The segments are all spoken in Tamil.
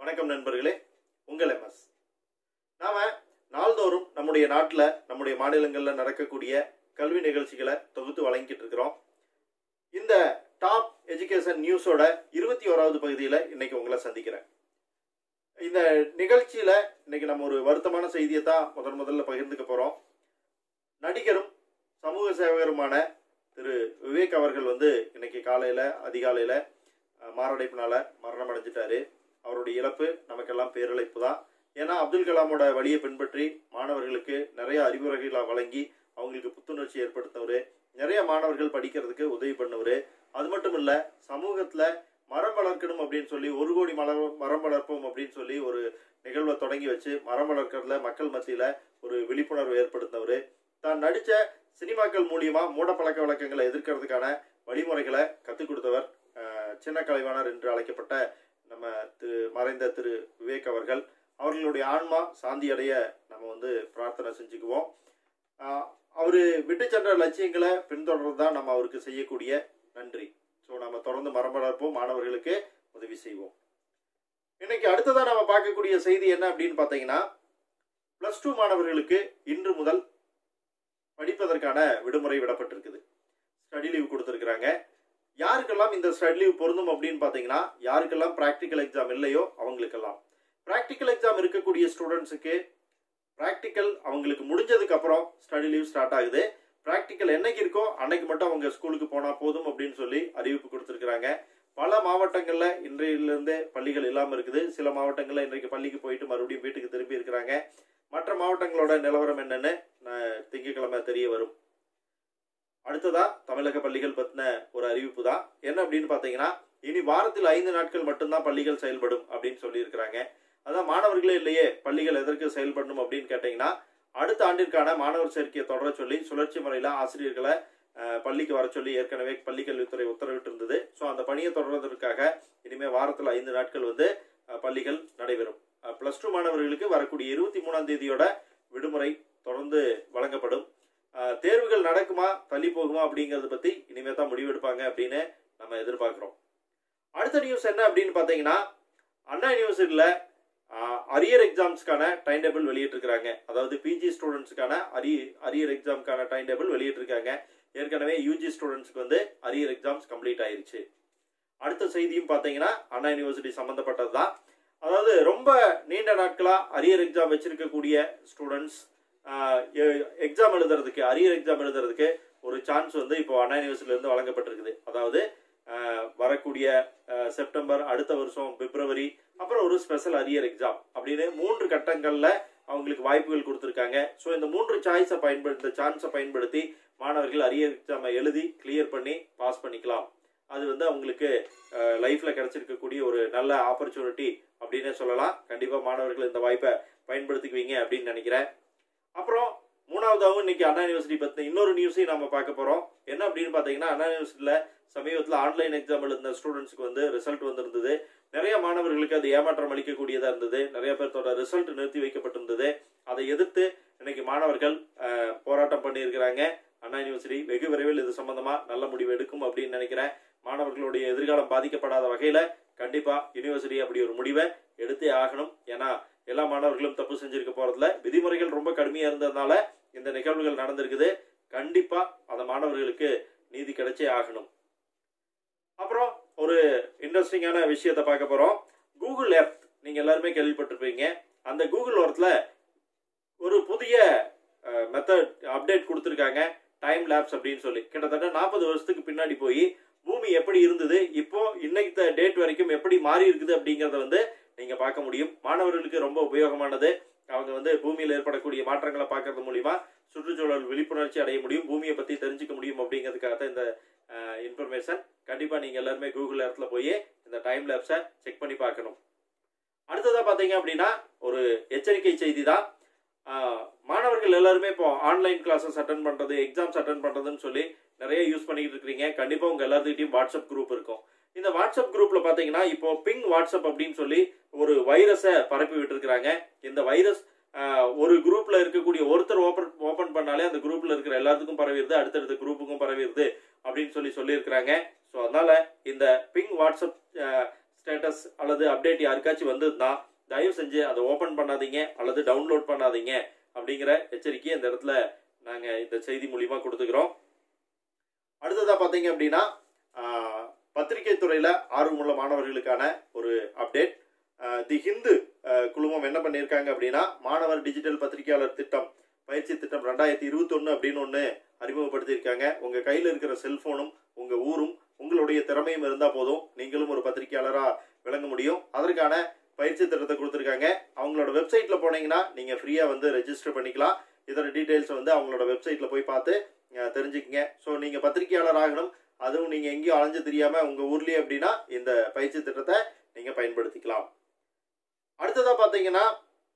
வணக்கம் நண்பர்களே உங்கள் எம்எஸ் நாம நாள்தோறும் நம்முடைய நாட்டில் நம்முடைய மாநிலங்களில் நடக்கக்கூடிய கல்வி நிகழ்ச்சிகளை தொகுத்து வழங்கிட்டு இருக்கிறோம் இந்த டாப் எஜுகேஷன் நியூஸோட இருபத்தி ஓராவது பகுதியில் இன்னைக்கு உங்களை சந்திக்கிறேன் இந்த நிகழ்ச்சியில இன்னைக்கு நம்ம ஒரு வருத்தமான செய்தியை தான் முதன் முதல்ல பகிர்ந்துக்க போறோம் நடிகரும் சமூக சேவகருமான திரு விவேக் அவர்கள் வந்து இன்னைக்கு காலையில அதிகாலையில அஹ், மாரடைப்பினால மரணம் அடைஞ்சிட்டாரு அவருடைய இழப்பு நமக்கெல்லாம் பேரிழப்பு தான் ஏன்னா அப்துல் கலாமோட வழியை பின்பற்றி மாணவர்களுக்கு நிறைய அறிவுரைகளை வழங்கி அவங்களுக்கு புத்துணர்ச்சி ஏற்படுத்தினவர் நிறைய மாணவர்கள் படிக்கிறதுக்கு உதவி பண்ணவர் அது மட்டும் இல்ல சமூகத்துல மரம் வளர்க்கணும் அப்படின்னு சொல்லி ஒரு கோடி மரம் மரம் வளர்ப்போம் அப்படின்னு சொல்லி ஒரு நிகழ்வை தொடங்கி வச்சு மரம் வளர்க்கறதுல மக்கள் மத்தியில ஒரு விழிப்புணர்வு ஏற்படுத்தினவர் தான் நடிச்ச சினிமாக்கள் மூலியமா மூட பழக்க வழக்கங்களை எதிர்க்கிறதுக்கான வழிமுறைகளை கற்றுக் கொடுத்தவர் அஹ், சின்ன கலைவாணர் என்று அழைக்கப்பட்ட நம்ம திரு மறைந்த திரு விவேக் அவர்கள் அவர்களுடைய ஆன்மா சாந்தி அடைய நம்ம வந்து பிரார்த்தனை செஞ்சுக்குவோம் ஆஹ் அவரு விட்டு சென்ற லட்சியங்களை பின்தொடர்றது தான் நம்ம அவருக்கு செய்யக்கூடிய நன்றி ஸோ நம்ம தொடர்ந்து மரம் வளர்ப்போம் மாணவர்களுக்கு உதவி செய்வோம் இன்னைக்கு அடுத்ததான் நம்ம பார்க்கக்கூடிய செய்தி என்ன அப்படின்னு பார்த்தீங்கன்னா ப்ளஸ் டூ மாணவர்களுக்கு இன்று முதல் படிப்பதற்கான விடுமுறை விடப்பட்டிருக்குது ஸ்டடி லீவ் கொடுத்துருக்குறாங்க யாருக்கெல்லாம் இந்த ஸ்டடி லீவ் பொருந்தும் அப்படின்னு பார்த்தீங்கன்னா யாருக்கெல்லாம் ப்ராக்டிக்கல் எக்ஸாம் இல்லையோ அவங்களுக்கெல்லாம் ப்ராக்டிக்கல் எக்ஸாம் இருக்கக்கூடிய ஸ்டூடெண்ட்ஸுக்கு ப்ராக்டிக்கல் அவங்களுக்கு முடிஞ்சதுக்கு அப்புறம் ஸ்டடி லீவ் ஸ்டார்ட் ஆகுது ப்ராக்டிக்கல் என்னைக்கு இருக்கோ அன்னைக்கு மட்டும் அவங்க ஸ்கூலுக்கு போனால் போதும் அப்படின்னு சொல்லி அறிவிப்பு கொடுத்துருக்குறாங்க பல மாவட்டங்களில் இன்றையிலிருந்தே பள்ளிகள் இல்லாமல் இருக்குது சில மாவட்டங்களில் இன்றைக்கு பள்ளிக்கு போயிட்டு மறுபடியும் வீட்டுக்கு திரும்பி இருக்கிறாங்க மற்ற மாவட்டங்களோட நிலவரம் என்னன்னு நான் திங்கட்கிழமை தெரிய வரும் அடுத்ததா தமிழக பள்ளிகள் பற்றின ஒரு அறிவிப்பு தான் என்ன அப்படின்னு பார்த்தீங்கன்னா இனி வாரத்தில் ஐந்து நாட்கள் மட்டும்தான் பள்ளிகள் செயல்படும் அப்படின்னு சொல்லியிருக்கிறாங்க அதான் மாணவர்களே இல்லையே பள்ளிகள் எதற்கு செயல்படணும் அப்படின்னு கேட்டிங்கன்னா அடுத்த ஆண்டிற்கான மாணவர் சேர்க்கையை தொடர சொல்லி சுழற்சி முறையில் ஆசிரியர்களை அஹ், பள்ளிக்கு வர சொல்லி ஏற்கனவே பள்ளிக்கல்வித்துறை உத்தரவிட்டு இருந்தது ஸோ அந்த பணியை தொடர்வதற்காக இனிமேல் வாரத்தில் ஐந்து நாட்கள் வந்து அஹ், பள்ளிகள் நடைபெறும் ப்ளஸ் டூ மாணவர்களுக்கு வரக்கூடிய இருபத்தி மூணாம் தேதியோட விடுமுறை தொடர்ந்து வழங்கப்படும் அஹ், தேர்வுகள் நடக்குமா தள்ளி போகுமா அப்படிங்கறத பத்தி இனிமே தான் முடிவெடுப்பாங்க அப்படின்னு நம்ம எதிர்பார்க்கிறோம் அடுத்த நியூஸ் என்ன அப்படின்னு பார்த்தீங்கன்னா அண்ணா யூனிவர்சிட்டியில் அரியர் எக்ஸாம்ஸ்க்கான டைம் டேபிள் வெளியிட்டிருக்கிறாங்க அதாவது பிஜி ஸ்டூடெண்ட்ஸுக்கான அரி அரியர் எக்ஸாம்க்கான டைம் டேபிள் வெளியிட்டிருக்காங்க ஏற்கனவே யூஜி ஸ்டூடெண்ட்ஸ்க்கு வந்து அரியர் எக்ஸாம்ஸ் கம்ப்ளீட் ஆயிருச்சு அடுத்த செய்தியும் பார்த்தீங்கன்னா அண்ணா யூனிவர்சிட்டி சம்மந்தப்பட்டது தான் அதாவது ரொம்ப நீண்ட நாட்களாக அரியர் எக்ஸாம் வச்சிருக்கக்கூடிய ஸ்டூடெண்ட்ஸ் எக்ஸாம் எழுதுறதுக்கு அரியர் எக்ஸாம் எழுதுறதுக்கு ஒரு சான்ஸ் வந்து இப்போ அண்ணா யூனிவர்சிட்டியிலேருந்து வழங்கப்பட்டிருக்குது அதாவது அஹ், வரக்கூடிய அஹ், செப்டம்பர் அடுத்த வருஷம் பிப்ரவரி அப்புறம் ஒரு ஸ்பெஷல் அரியர் எக்ஸாம் அப்படின்னு மூன்று கட்டங்களில் அவங்களுக்கு வாய்ப்புகள் கொடுத்துருக்காங்க ஸோ இந்த மூன்று சாய்ஸை பயன்படுத்தி இந்த சான்ஸை பயன்படுத்தி மாணவர்கள் அரியர் எக்ஸாமை எழுதி கிளியர் பண்ணி பாஸ் பண்ணிக்கலாம் அது வந்து அவங்களுக்கு லைஃப்ல கிடைச்சிருக்கக்கூடிய ஒரு நல்ல ஆப்பர்ச்சுனிட்டி அப்படின்னே சொல்லலாம் கண்டிப்பா மாணவர்கள் இந்த வாய்ப்பை பயன்படுத்திக்குவீங்க அப்படின்னு நினைக்கிறேன் அப்புறம் மூணாவதாகவும் இன்னைக்கு அண்ணா யூனிவர்சிட்டி பத்தின இன்னொரு நியூஸையும் நம்ம பார்க்க போறோம் என்ன அப்படின்னு பார்த்தீங்கன்னா அண்ணா யூனிவர்சிட்டியில் சமீபத்தில் ஆன்லைன் எக்ஸாம் எழுதின ஸ்டூடெண்ட்ஸ்க்கு வந்து ரிசல்ட் வந்திருந்தது நிறைய மாணவர்களுக்கு அது ஏமாற்றம் அளிக்கக்கூடியதா இருந்தது நிறைய பேர்த்தோட ரிசல்ட் நிறுத்தி வைக்கப்பட்டிருந்தது அதை எதிர்த்து இன்னைக்கு மாணவர்கள் அஹ், போராட்டம் பண்ணியிருக்கிறாங்க அண்ணா யூனிவர்சிட்டி வெகு விரைவில் இது சம்பந்தமா நல்ல முடிவு எடுக்கும் அப்படின்னு நினைக்கிறேன் மாணவர்களுடைய எதிர்காலம் பாதிக்கப்படாத வகையில கண்டிப்பா யூனிவர்சிட்டி அப்படி ஒரு முடிவை எடுத்தே ஆகணும் ஏன்னா எல்லா மாணவர்களும் தப்பு செஞ்சிருக்க போறதுல விதிமுறைகள் ரொம்ப கடுமையா இருந்ததுனால இந்த நிகழ்வுகள் நடந்திருக்குது கண்டிப்பா அந்த மாணவர்களுக்கு நீதி கிடைச்சே ஆகணும் அப்புறம் ஒரு இன்ட்ரெஸ்டிங்கான விஷயத்தை பார்க்க போறோம் கூகுள் எர்த் நீங்க எல்லாருமே கேள்விப்பட்டிருப்பீங்க அந்த கூகுள் எர்த்ல ஒரு புதிய மெத்தட் அப்டேட் கொடுத்துருக்காங்க டைம் லேப்ஸ் அப்படின்னு சொல்லி கிட்டத்தட்ட நாற்பது வருஷத்துக்கு பின்னாடி போய் பூமி எப்படி இருந்தது இப்போ இன்னைக்கு டேட் வரைக்கும் எப்படி மாறி இருக்குது அப்படிங்கறத வந்து நீங்க பார்க்க முடியும் மாணவர்களுக்கு ரொம்ப உபயோகமானது அவங்க வந்து பூமியில் ஏற்படக்கூடிய மாற்றங்களை பார்க்கறது மூலியமா சுற்றுச்சூழல் விழிப்புணர்ச்சி அடைய முடியும் பூமியை பத்தி தெரிஞ்சுக்க முடியும் அப்படிங்கிறதுக்காக தான் இந்த இன்ஃபர்மேஷன் கண்டிப்பா நீங்க எல்லாருமே கூகுள் இடத்துல போய் இந்த டைம் லேப்ஸை செக் பண்ணி பார்க்கணும் அடுத்ததா பாத்தீங்க அப்படின்னா ஒரு எச்சரிக்கை செய்தி தான் ஆஹ், மாணவர்கள் எல்லாருமே இப்போ ஆன்லைன் கிளாஸஸ் அட்டன் பண்றது எக்ஸாம்ஸ் அட்டன் பண்றதுன்னு சொல்லி நிறைய யூஸ் பண்ணிட்டு இருக்கீங்க கண்டிப்பா உங்க எல்லாத்துக்கிட்டையும் வாட்ஸ்அப் குரூப் இருக்கும் இந்த வாட்ஸ்அப் குரூப்ல பாத்தீங்கன்னா இப்போ பிங் வாட்ஸ்அப் அப்படின்னு சொல்லி ஒரு வைரஸை பரப்பி விட்டுருக்காங்க இந்த வைரஸ் ஒரு குரூப்ல இருக்கக்கூடிய ஒருத்தர் ஓபன் ஓபன் பண்ணாலே அந்த குரூப்ல இருக்கிற எல்லாத்துக்கும் பரவிடுது அடுத்தடுத்த குரூப்புக்கும் பரவிடுது அப்படின்னு சொல்லி சொல்லியிருக்கிறாங்க ஸோ அதனால இந்த பிங் வாட்ஸ்அப் ஸ்டேட்டஸ் அல்லது அப்டேட் யாருக்காச்சும் வந்ததுன்னா தயவு செஞ்சு அதை ஓபன் பண்ணாதீங்க அல்லது டவுன்லோட் பண்ணாதீங்க அப்படிங்கிற எச்சரிக்கையை இந்த இடத்துல நாங்க இந்த செய்தி மூலியமா கொடுத்துக்கிறோம் அடுத்ததா பாத்தீங்க அப்படின்னா ஆஹ், பத்திரிகை துறையில ஆர்வமுள்ள மாணவர்களுக்கான ஒரு அப்டேட் தி ஹிந்து ஆஹ், குழுமம் என்ன பண்ணியிருக்காங்க அப்படின்னா மாணவர் டிஜிட்டல் பத்திரிகையாளர் திட்டம் பயிற்சி திட்டம் ரெண்டாயிரத்தி இருபத்தொன்னு அப்படின்னு ஒன்று அறிமுகப்படுத்தியிருக்காங்க உங்க கையில் இருக்கிற செல்போனும் உங்க ஊரும் உங்களுடைய திறமையும் இருந்தா போதும் நீங்களும் ஒரு பத்திரிகையாளரா விளங்க முடியும் அதற்கான பயிற்சி திட்டத்தை கொடுத்துருக்காங்க அவங்களோட வெப்சைட்ல போனீங்கன்னா நீங்க ஃப்ரீயா வந்து ரெஜிஸ்டர் பண்ணிக்கலாம் இதோட டீடைல்ஸ் வந்து அவங்களோட வெப்சைட்ல போய் பார்த்து அஹ், தெரிஞ்சுக்கங்க ஸோ நீங்க பத்திரிகையாளர் ஆகணும் அதுவும் நீங்க எங்கேயும் அலைஞ்சு தெரியாம உங்க ஊர்லயே அப்படின்னா இந்த பயிற்சி திட்டத்தை நீங்க பயன்படுத்திக்கலாம் அடுத்ததா பாத்தீங்கன்னா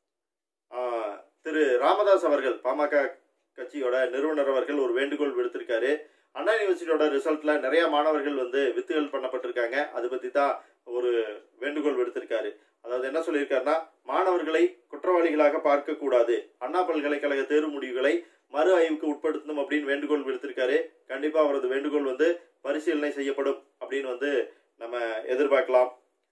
ஆஹ், திரு ராமதாஸ் அவர்கள் பாமக கட்சியோட நிறுவனர் அவர்கள் ஒரு வேண்டுகோள் விடுத்திருக்காரு அண்ணா யூனிவர்சிட்டியோட ரிசல்ட்ல நிறைய மாணவர்கள் வந்து வித்துகள் பண்ணப்பட்டிருக்காங்க அது பத்தி தான் ஒரு வேண்டுகோள் விடுத்திருக்காரு அதாவது என்ன சொல்லியிருக்காருன்னா மாணவர்களை குற்றவாளிகளாக பார்க்க கூடாது அண்ணா பல்கலைக்கழக தேர்வு முடிவுகளை மறு ஆய்வுக்கு உட்படுத்தணும் அப்படின்னு வேண்டுகோள் விடுத்திருக்காரு கண்டிப்பா அவரது வேண்டுகோள் வந்து பரிசீலனை செய்யப்படும் அப்படின்னு வந்து நம்ம எதிர்பார்க்கலாம்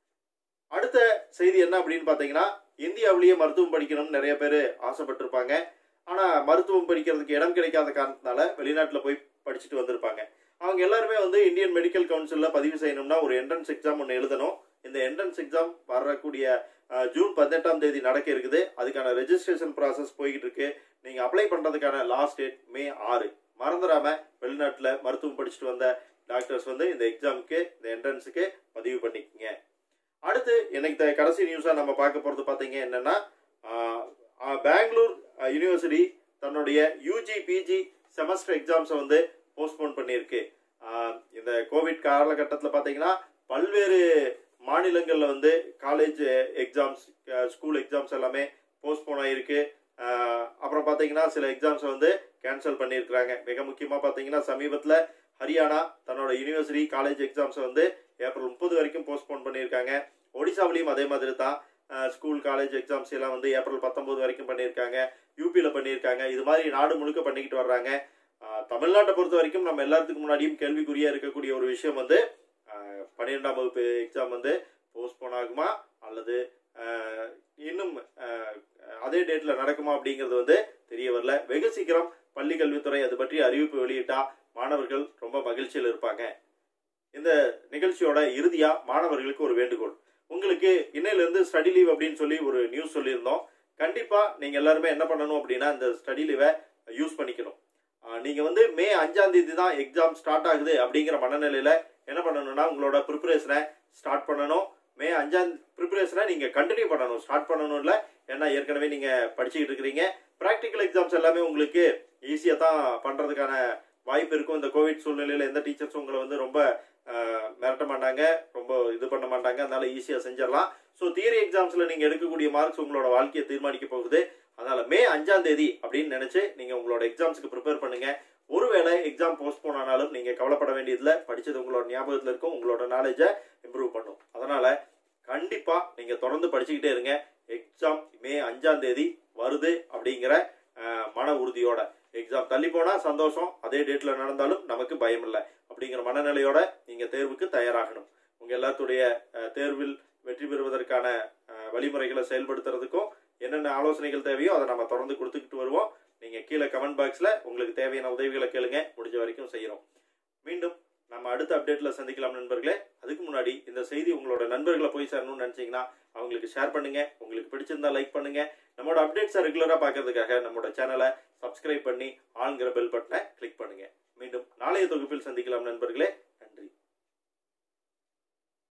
அடுத்த செய்தி என்ன அப்படின்னு பாத்தீங்கன்னா இந்தியாவிலேயே மருத்துவம் படிக்கணும்னு நிறைய பேர் ஆசைப்பட்டிருப்பாங்க ஆனா மருத்துவம் படிக்கிறதுக்கு இடம் கிடைக்காத காரணத்தினால வெளிநாட்டுல போய் படிச்சுட்டு வந்திருப்பாங்க அவங்க எல்லாருமே வந்து இந்தியன் மெடிக்கல் கவுன்சில்ல பதிவு செய்யணும்னா ஒரு என்ட்ரன்ஸ் எக்ஸாம் ஒன்று எழுதணும் இந்த என்ட்ரன்ஸ் எக்ஸாம் வரக்கூடிய அஹ், ஜூன் பதினெட்டாம் தேதி நடக்க இருக்குது அதுக்கான ரெஜிஸ்ட்ரேஷன் ப்ராசஸ் போய்கிட்டு இருக்கு நீங்க அப்ளை பண்றதுக்கான லாஸ்ட் டேட் மே ஆறு மறந்துடாம வெளிநாட்டுல மருத்துவம் படிச்சுட்டு வந்த டாக்டர்ஸ் வந்து இந்த எக்ஸாமுக்கு இந்த என்ட்ரன்ஸுக்கு பதிவு பண்ணிக்கங்க அடுத்து எனக்கு த- கடைசி நியூஸா நம்ம பார்க்க போறது பாத்தீங்க என்னன்னா ஆஹ், ஆஹ், பெங்களூர் ஆஹ், யூனிவர்சிட்டி தன்னுடைய யூஜி பிஜி செமஸ்டர் எக்ஸாம்ஸை வந்து போஸ்ட்போன் பண்ணியிருக்கு ஆஹ், இந்த கோவிட் காலகட்டத்தில் பார்த்தீங்கன்னா பல்வேறு மாநிலங்களில் வந்து காலேஜ் எக்ஸாம்ஸ் ஸ்கூல் எக்ஸாம்ஸ் எல்லாமே போஸ்ட்போன் ஆகிருக்கு ஆஹ், அப்புறம் பார்த்தீங்கன்னா சில எக்ஸாம்ஸை வந்து கேன்சல் பண்ணியிருக்கிறாங்க மிக முக்கியமாக பார்த்தீங்கன்னா சமீபத்தில் ஹரியானா தன்னோட யூனிவர்சிட்டி காலேஜ் எக்ஸாம்ஸை வந்து ஏப்ரல் முப்பது வரைக்கும் போஸ்ட்போன் பண்ணியிருக்காங்க ஒடிசாவிலையும் அதே மாதிரி தான் ஸ்கூல் காலேஜ் எக்ஸாம்ஸ் எல்லாம் வந்து ஏப்ரல் பத்தொன்பது வரைக்கும் பண்ணியிருக்காங்க யூபியில் பண்ணியிருக்காங்க இது மாதிரி நாடு முழுக்க பண்ணிக்கிட்டு வர்றாங்க ஆஹ் தமிழ்நாட்டை பொறுத்த வரைக்கும் நம்ம எல்லாத்துக்கும் முன்னாடியும் கேள்விக்குறியா இருக்கக்கூடிய ஒரு விஷயம் வந்து ஆஹ் பன்னிரெண்டாம் வகுப்பு எக்ஸாம் வந்து போஸ்ட்போன் ஆகுமா அல்லது ஆஹ் இன்னும் ஆஹ் அதே டேட்ல நடக்குமா அப்படிங்கிறது வந்து தெரிய வரல வெகு சீக்கிரம் பள்ளி கல்வித்துறை அது பற்றி அறிவிப்பு வெளியிட்டா மாணவர்கள் ரொம்ப மகிழ்ச்சியில் இருப்பாங்க இந்த நிகழ்ச்சியோட இறுதியா மாணவர்களுக்கு ஒரு வேண்டுகோள் உங்களுக்கு இன்னையில இருந்து ஸ்டடி லீவ் அப்படின்னு சொல்லி ஒரு நியூஸ் சொல்லியிருந்தோம் கண்டிப்பா நீங்க எல்லாருமே என்ன பண்ணணும் அப்படின்னா இந்த ஸ்டடி லீவை யூஸ் பண்ணிக்கணும் ஆஹ் நீங்க வந்து மே அஞ்சாம் தேதி தான் எக்ஸாம் ஸ்டார்ட் ஆகுது அப்படிங்கிற மனநிலையில என்ன பண்ணணும்னா உங்களோட ப்ரிப்பரேஷனை ஸ்டார்ட் பண்ணணும் மே அஞ்சாம் ப்ரிப்பரேஷனை நீங்க கண்டினியூ பண்ணணும் ஸ்டார்ட் பண்ணணும் இல்ல ஏன்னா ஏற்கனவே நீங்க படிச்சுக்கிட்டு இருக்கிறீங்க ப்ராக்டிக்கல் எக்ஸாம்ஸ் எல்லாமே உங்களுக்கு ஈஸியா தான் பண்றதுக்கான வாய்ப்பு இருக்கும் இந்த கோவிட் சூழ்நிலையில எந்த டீச்சர்ஸும் உங்களை வந்து ரொம்ப ஆஹ், மிரட்ட மாட்டாங்க ரொம்ப இது பண்ண மாட்டாங்க அதனால ஈஸியா செஞ்சிடலாம் ஸோ தியரி எக்ஸாம்ஸ்ல நீங்க எடுக்கக்கூடிய மார்க்ஸ் உங்களோட வாழ்க்கையை தீர்மானிக்க போகுது அதனால மே அஞ்சாம் தேதி அப்படின்னு நினைச்சு நீங்க உங்களோட எக்ஸாம்ஸ்க்கு ப்ரிப்பேர் பண்ணுங்க ஒருவேளை எக்ஸாம் போஸ்ட்போன் ஆனாலும் நீங்க கவலைப்பட வேண்டியதில்ல படிச்சது உங்களோட ஞாபகத்துல இருக்கும் உங்களோட நாலேஜை இம்ப்ரூவ் பண்ணும் அதனால கண்டிப்பா நீங்க தொடர்ந்து படிச்சுக்கிட்டே இருங்க எக்ஸாம் மே அஞ்சாம் தேதி வருது அப்படிங்கிற அஹ், மன உறுதியோட எக்ஸாம் தள்ளி போனா சந்தோஷம் அதே டேட்ல நடந்தாலும் நமக்கு பயம் இல்லை அப்படிங்கிற மனநிலையோட நீங்க தேர்வுக்கு தயாராகணும் உங்க எல்லாத்துடைய அஹ், தேர்வில் வெற்றி பெறுவதற்கான அஹ், வழிமுறைகளை செயல்படுத்துறதுக்கும் என்னென்ன ஆலோசனைகள் தேவையோ அதை நம்ம தொடர்ந்து கொடுத்துக்கிட்டு வருவோம் நீங்க கீழே கமெண்ட் பாக்ஸ்ல உங்களுக்கு தேவையான உதவிகளை கேளுங்க முடிஞ்ச வரைக்கும் செய்யறோம் மீண்டும் நம்ம அடுத்த அப்டேட்ல சந்திக்கலாம் நண்பர்களே அதுக்கு முன்னாடி இந்த செய்தி உங்களோட நண்பர்களை போய் சேரணும்னு நினைச்சீங்கன்னா அவங்களுக்கு ஷேர் பண்ணுங்க உங்களுக்கு பிடிச்சிருந்தா லைக் பண்ணுங்க நம்மளோட அப்டேட்ஸை ரெகுலரா பார்க்கறதுக்காக நம்மளோட சேனலை சப்ஸ்கிரைப் பண்ணி ஆளுங்கிற பெல் பட்டனை கிளிக் பண்ணுங்க மீண்டும் நாளைய தொகுப்பில் சந்திக்கலாம் நண்பர்களே